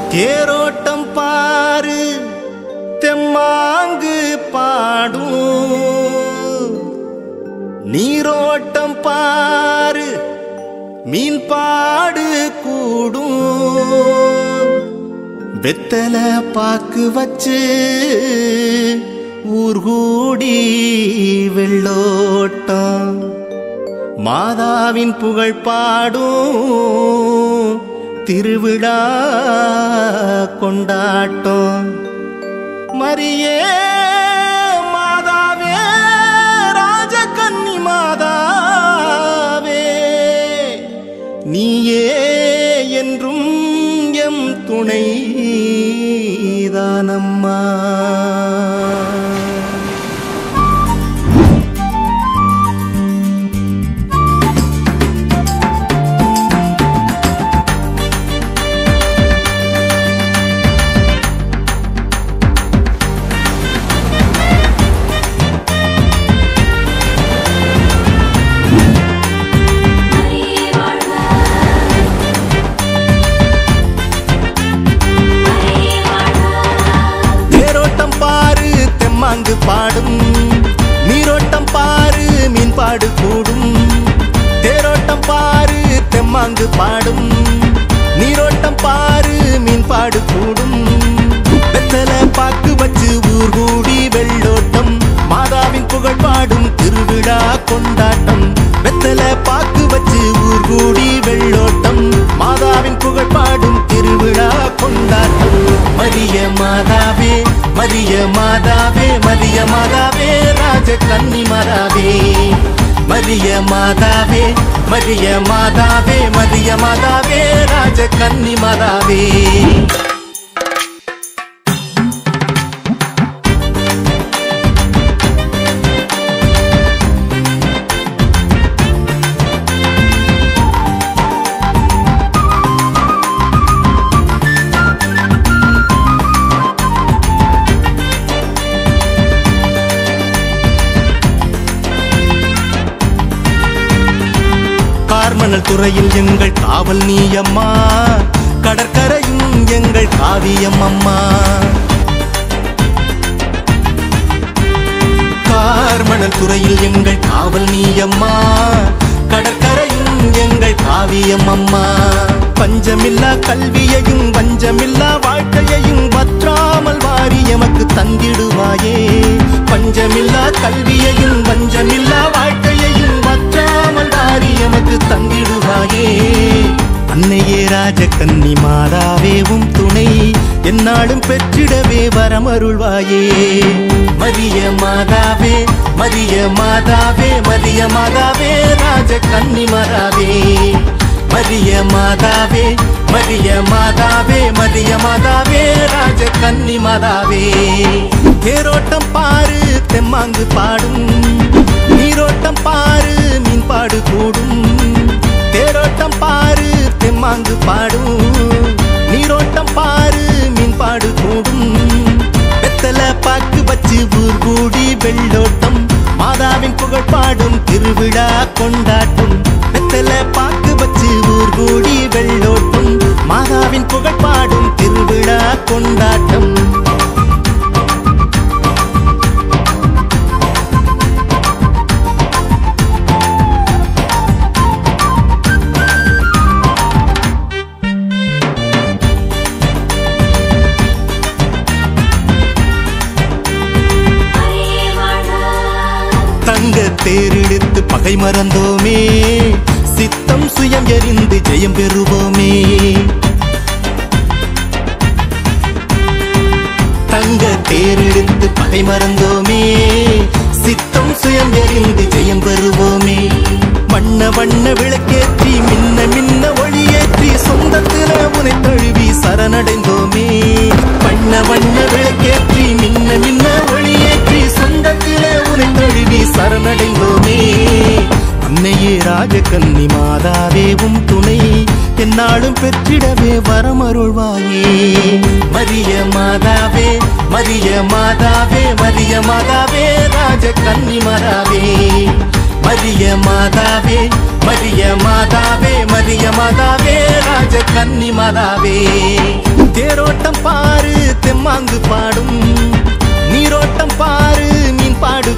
தேரோட்டம் பாரு தெம்மாங்கு பாடும் நீரோட்டம் பாரு மீன் பாடு கூடும் வெத்தல பாக்கு வச்சு ஊர் கூடி வெள்ளோட்டம் மாதாவின் புகழ் பாடும் திருவிழா கொண்டாட்டம் மரியே மாதாவே ராஜகன்னி மாதாவே நீயே என்றும் எம் துணை தானம்மா தேரோட்டம் பாரு தெம்மாங்கு பாடும் நீரோட்டம் பாரு மீன்பாடு கூடும் தேரோட்டம் பாரு தெம்மாங்கு பாடும் நீரோட்டம் பாரு மீன்பாடு கூடும் வெத்தல பாக்கு வச்சு ஊர் கூடி வெள்ளோட்டம் மாதாவின் புகழ் பாடும் திருவிழா கொண்டாட்டம் வெத்தல பாக்கு வச்சு ஊர் கூடி வெள்ளோட்டம் மாதாவின் புகழ் பாடும் திருவிழா கொண்டாட்டம் மரிய மாதாவே மரிய மாதாவே மரிய மாதாவே ராஜ கன்னி மாதாவே மரிய மாதாவே மரிய மாதாவே மரிய மாதாவே ராஜ கன்னி மாதாவே கார்மணல் துறையில் எங்கள் காவல் நீ அம்மா கடற்கரையும் எங்கள் காவியம் அம்மா கார்மணல் துறையில் எங்கள் காவல் நீ அம்மா கடற்கரையும் எங்கள் காவியம் அம்மா பஞ்சமில்லா கல்வியையும் வஞ்சமில்லா வாழ்க்கையையும் வற்றாமல் வாரி எமக்கு தந்திடுவாயே பஞ்சமில்லா கல்வியையும் வஞ்சமில்லா வாழ்க்கையையும் வற்றாமல் வாரி எமக்கு தந்திடுவாயே அன்னையே ராஜகன்னி மாதாவேவும் துணை என்னாலும் பெற்றிடவே வரமருள்வாயே மரிய மாதாவே மரிய மாதாவே மரிய மாதாவே ராஜகன்னி மாதாவே மரிய மாதாவே மரிய மாதாவே மரிய மாதாவே ராஜகன்னி மாதாவே தேரோட்டம் பாரு தெம்மாங்கு பாடும் நீரோட்டம் பாரு மீன்பாடு கூடும் தேரோட்டம் பாரு தெம்மாங்கு பாடும் நீரோட்டம் பாரு மீன்பாடு கூடும் வெத்தல பாக்கு வச்சு ஊர் கூடி வெள்ளோட்டம் மாதாவின் புகழ் பாடும் திருவிழா கொண்டாட்டும் வெத்தல பாக்கு வச்சு ஊர் கூடி வெள்ளோட்டம் மாதாவின் புகழ் பாடும் திருவிழா கொண்டாட்டம் தங்க தேரெடுத்து பகை மறந்தோமே சித்தம் சுயம் எரிந்து ஜெயம் பெறுவோமே தங்க தேரெடுத்து பகை மறந்தோமே சித்தம் சுயம் எரிந்து ஜெயம் பெறுவோமே வண்ண வண்ண விளக்கேற்றி மின்ன மின்ன ஒளியேற்றி சொந்தத்தில உனை தழுவி சரணடைந்தோமே வண்ண வண்ண விளக்கேற்றி மின்ன மின்ன ஒளியேற்றி சொந்தத்தில உனை தழுவி சரணடைந்தோமே அன்னையே ராஜகன்னி மாதாவேவும் துணை என்னாலும் பெற்றிடவே வரமருள்வாயே மரிய மாதாவே மரிய மாதாவே மரிய மாதாவே ராஜகன்னி மாதாவே மரிய மாதாவே மரிய மாதாவே மரிய மாதாவே ராஜ கன்னி மாதாவே தேரோட்டம் பாரு தெம்மாங்கு பாடும் நீரோட்டம் பாரு மீன் பாடு